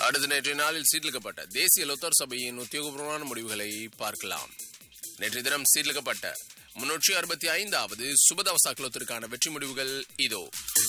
அடுத்த நேற்றைய நாளில் சீர்லிக்கப்பட்ட தேசிய லொத்தர் சபையின் உத்தியோகபூர்வமான முடிவுகளை பார்க்கலாம் நேற்றைய தினம் சீர்லிக்கப்பட்ட முன்னூற்றி அறுபத்தி ஐந்தாவது சுபதவசா குலத்திற்கான வெற்றி முடிவுகள் இதோ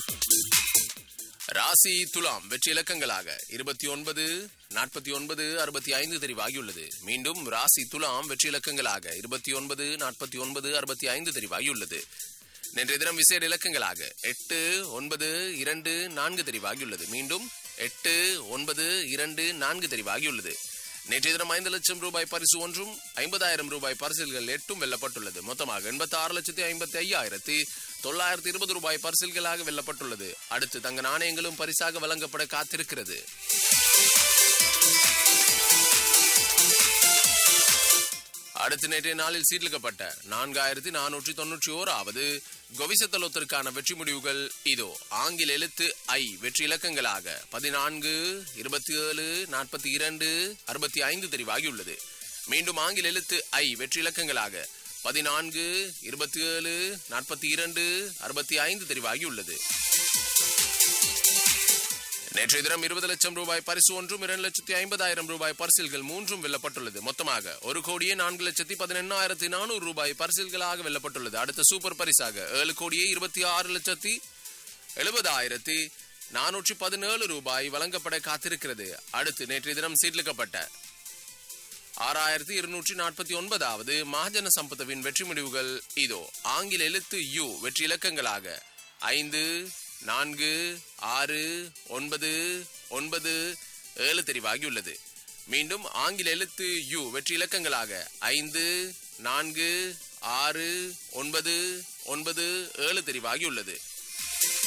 ராசி துலாம் வெற்றி இலக்கங்களாக இருபத்தி ஒன்பது நாற்பத்தி ஒன்பது அறுபத்தி ஐந்து தெரிவாகியுள்ளது மீண்டும் ராசி துலாம் வெற்றி இலக்கங்களாக இருபத்தி ஒன்பது நாற்பத்தி ஒன்பது அறுபத்தி ஐந்து தெரிவாகியுள்ளது நேற்றைய தினம் விசேட இலக்கங்களாக எட்டு ஒன்பது இரண்டு நான்கு தெரிவாகியுள்ளது மீண்டும் எட்டு ஒன்பது இரண்டு நான்கு தெரிவாகியுள்ளது நேற்றைய தினம் ஐந்து லட்சம் ரூபாய் பரிசு ஒன்றும் ஐம்பதாயிரம் ரூபாய் பரிசில்கள் எட்டும் வெல்லப்பட்டுள்ளது மொத்தமாக எண்பத்தி ஆறு லட்சத்தி ஐம்பத்தி ஐயாயிரத்தி தொள்ளாயிரத்தி இருபது ரூபாய் பரிசில்களாக வெல்லப்பட்டுள்ளது அடுத்து தங்க நாணயங்களும் பரிசாக வழங்கப்பட காத்திருக்கிறது அடுத்த நேற்றைய நாளில் சீர்லிக்கப்பட்ட நான்காயிரத்தி நானூற்றி தொன்னூற்றி ஓராவது கொவிசத்தலோத்திற்கான வெற்றி முடிவுகள் இதோ ஆங்கில எழுத்து ஐ வெற்றி இலக்கங்களாக பதினான்கு இருபத்தி ஏழு நாற்பத்தி இரண்டு அறுபத்தி ஐந்து தெரிவாகியுள்ளது மீண்டும் ஆங்கில எழுத்து ஐ வெற்றி இலக்கங்களாக பதினான்கு இருபத்தி ஏழு நாற்பத்தி இரண்டு அறுபத்தி ஐந்து தெரிவாகியுள்ளது நேற்றைய தினம் இருபது லட்சம் ரூபாய் பரிசு ஒன்றும் இரண்டு லட்சத்தி ஐம்பதாயிரம் ரூபாய் பரிசில்கள் மூன்றும் வெல்லப்பட்டுள்ளது மொத்தமாக ஒரு கோடியே நான்கு லட்சத்தி பதினெண்ணாயிரத்தி நானூறு ரூபாய் பரிசில்களாக வெல்லப்பட்டுள்ளது அடுத்த சூப்பர் பரிசாக ஏழு கோடியே இருபத்தி ஆறு லட்சத்தி எழுபதாயிரத்தி நானூற்றி பதினேழு ரூபாய் வழங்கப்பட காத்திருக்கிறது அடுத்து நேற்றைய தினம் சீர்லிக்கப்பட்ட ஆறாயிரத்தி இருநூற்றி நாற்பத்தி ஒன்பதாவது மகாஜன சம்பத்தவின் வெற்றி முடிவுகள் இதோ ஆங்கில எழுத்து யு வெற்றி இலக்கங்களாக ஐந்து நான்கு ஆறு ஒன்பது ஒன்பது ஏழு தெரிவாகியுள்ளது மீண்டும் ஆங்கில எழுத்து யு வெற்றி இலக்கங்களாக ஐந்து நான்கு ஆறு ஒன்பது ஒன்பது ஏழு தெரிவாகியுள்ளது